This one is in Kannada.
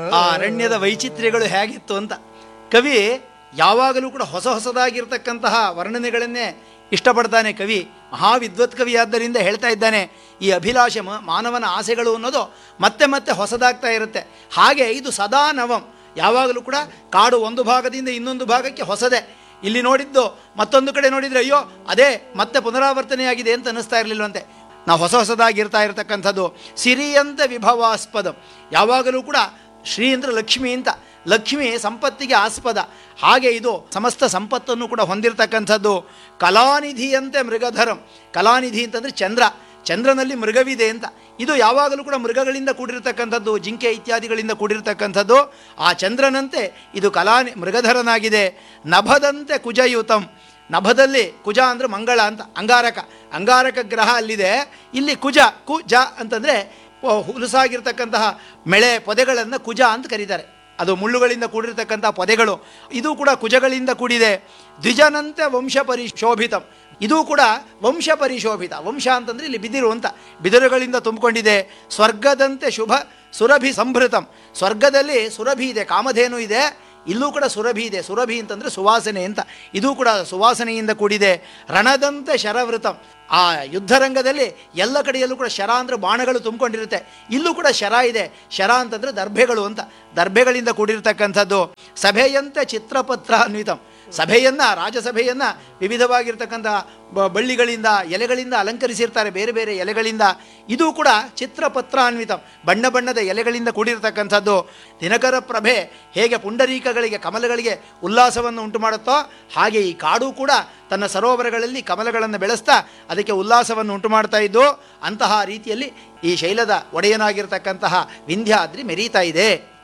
ಆ ಅರಣ್ಯದ ವೈಚಿತ್ರ್ಯಗಳು ಹೇಗಿತ್ತು ಅಂತ ಕವಿ ಯಾವಾಗಲೂ ಕೂಡ ಹೊಸ ಹೊಸದಾಗಿರ್ತಕ್ಕಂತಹ ವರ್ಣನೆಗಳನ್ನೇ ಇಷ್ಟಪಡ್ತಾನೆ ಕವಿ ಮಹಾವಿದ್ವತ್ ಕವಿ ಆದ್ದರಿಂದ ಹೇಳ್ತಾ ಇದ್ದಾನೆ ಈ ಅಭಿಲಾಷೆ ಮ- ಮಾನವನ ಆಸೆಗಳು ಅನ್ನೋದು ಮತ್ತೆ ಮತ್ತೆ ಹೊಸದಾಗ್ತಾ ಇರುತ್ತೆ ಹಾಗೆ ಇದು ಸದಾ ನವಂ ಯಾವಾಗಲೂ ಕೂಡ ಕಾಡು ಒಂದು ಭಾಗದಿಂದ ಇನ್ನೊಂದು ಭಾಗಕ್ಕೆ ಹೊಸದೇ ಇಲ್ಲಿ ನೋಡಿದ್ದು ಮತ್ತೊಂದು ಕಡೆ ನೋಡಿದರೆ ಅಯ್ಯೋ ಅದೇ ಮತ್ತೆ ಪುನರಾವರ್ತನೆಯಾಗಿದೆ ಅಂತ ಅನ್ನಿಸ್ತಾ ಇರಲಿಲ್ವಂತೆ ನಾವು ಹೊಸ ಹೊಸದಾಗಿರ್ತಾ ಇರತಕ್ಕಂಥದ್ದು ಸಿರಿಯಂತ ವಿಭವಾಸ್ಪದ ಯಾವಾಗಲೂ ಕೂಡ ಶ್ರೀ ಅಂದ್ರೆ ಲಕ್ಷ್ಮಿ ಅಂತ ಲಕ್ಷ್ಮಿ ಸಂಪತ್ತಿಗೆ ಆಸ್ಪದ ಹಾಗೆ ಇದು ಸಮಸ್ತ ಸಂಪತ್ತನ್ನು ಕೂಡ ಹೊಂದಿರತಕ್ಕಂಥದ್ದು ಕಲಾನಿಧಿಯಂತೆ ಮೃಗಧರಂ ಕಲಾನಿಧಿ ಅಂತಂದರೆ ಚಂದ್ರ ಚಂದ್ರನಲ್ಲಿ ಮೃಗವಿದೆ ಅಂತ ಇದು ಯಾವಾಗಲೂ ಕೂಡ ಮೃಗಗಳಿಂದ ಕೂಡಿರ್ತಕ್ಕಂಥದ್ದು ಜಿಂಕೆ ಇತ್ಯಾದಿಗಳಿಂದ ಕೂಡಿರ್ತಕ್ಕಂಥದ್ದು ಆ ಚಂದ್ರನಂತೆ ಇದು ಕಲಾ ಮೃಗಧರನಾಗಿದೆ ನಭದಂತೆ ಕುಜಯುತಂ ನಭದಲ್ಲಿ ಕುಜ ಅಂದರೆ ಮಂಗಳ ಅಂತ ಅಂಗಾರಕ ಅಂಗಾರಕ ಗ್ರಹ ಅಲ್ಲಿದೆ ಇಲ್ಲಿ ಕುಜ ಕುಜ ಅಂತಂದರೆ ಹುಲಸಾಗಿರ್ತಕ್ಕಂತಹ ಮೆಳೆ ಪೊದೆಗಳನ್ನು ಕುಜ ಅಂತ ಕರೀತಾರೆ ಅದು ಮುಳ್ಳುಗಳಿಂದ ಕೂಡಿರ್ತಕ್ಕಂಥ ಪೊದೆಗಳು ಇದು ಕೂಡ ಕುಜಗಳಿಂದ ಕೂಡಿದೆ ದ್ವಿಜನಂತೆ ವಂಶ ಪರಿಶೋಭಿತಂ ಇದು ಕೂಡ ವಂಶ ಪರಿಶೋಭಿತ ವಂಶ ಅಂತಂದರೆ ಇಲ್ಲಿ ಬಿದಿರು ಅಂತ ಬಿದಿರುಗಳಿಂದ ತುಂಬಿಕೊಂಡಿದೆ ಸ್ವರ್ಗದಂತೆ ಶುಭ ಸುರಭಿ ಸಂಭೃತಂ ಸ್ವರ್ಗದಲ್ಲಿ ಸುರಭಿ ಇದೆ ಕಾಮಧೇನು ಇದೆ ಇಲ್ಲೂ ಕೂಡ ಸುರಭಿ ಇದೆ ಸುರಭಿ ಅಂತಂದರೆ ಸುವಾಸನೆ ಅಂತ ಇದು ಕೂಡ ಸುವಾಸನೆಯಿಂದ ಕೂಡಿದೆ ರಣದಂತೆ ಶರವೃತಂ ಆ ಯುದ್ಧರಂಗದಲ್ಲಿ ಎಲ್ಲ ಕಡೆಯಲ್ಲೂ ಕೂಡ ಶರ ಅಂದರೆ ಬಾಣಗಳು ತುಂಬಿಕೊಂಡಿರುತ್ತೆ ಇಲ್ಲೂ ಕೂಡ ಶರ ಇದೆ ಶರ ಅಂತಂದರೆ ದರ್ಭೆಗಳು ಅಂತ ದರ್ಭೆಗಳಿಂದ ಕೂಡಿರ್ತಕ್ಕಂಥದ್ದು ಸಭೆಯಂತೆ ಚಿತ್ರಪತ್ರ ಅನ್ವಿತಂ ಸಭೆಯನ್ನು ರಾಜಸಭೆಯನ್ನು ವಿವಿಧವಾಗಿರ್ತಕ್ಕಂಥ ಬ- ಬಳ್ಳಿಗಳಿಂದ ಎಲೆಗಳಿಂದ ಅಲಂಕರಿಸಿರ್ತಾರೆ ಬೇರೆ ಬೇರೆ ಎಲೆಗಳಿಂದ ಇದು ಕೂಡ ಚಿತ್ರಪತ್ರಾನ್ವಿತಂ ಬಣ್ಣ ಬಣ್ಣದ ಎಲೆಗಳಿಂದ ಕೂಡಿರ್ತಕ್ಕಂಥದ್ದು ದಿನಕರ ಪ್ರಭೆ ಹೇಗೆ ಪುಂಡರೀಕಗಳಿಗೆ ಕಮಲಗಳಿಗೆ ಉಲ್ಲಾಸವನ್ನು ಉಂಟು ಮಾಡುತ್ತೋ ಹಾಗೆ ಈ ಕಾಡು ಕೂಡ ತನ್ನ ಸರೋವರಗಳಲ್ಲಿ ಕಮಲಗಳನ್ನು ಬೆಳೆಸ್ತಾ ಅದಕ್ಕೆ ಉಲ್ಲಾಸವನ್ನು ಉಂಟು ಮಾಡ್ತಾ ಇದ್ದು ಅಂತಹ ರೀತಿಯಲ್ಲಿ ಈ ಶೈಲದ ಒಡೆಯನಾಗಿರ್ತಕ್ಕಂತಹ ವಿಂಧ್ಯಾದ್ರಿ ಮೆರೀತಾ ಇದೆ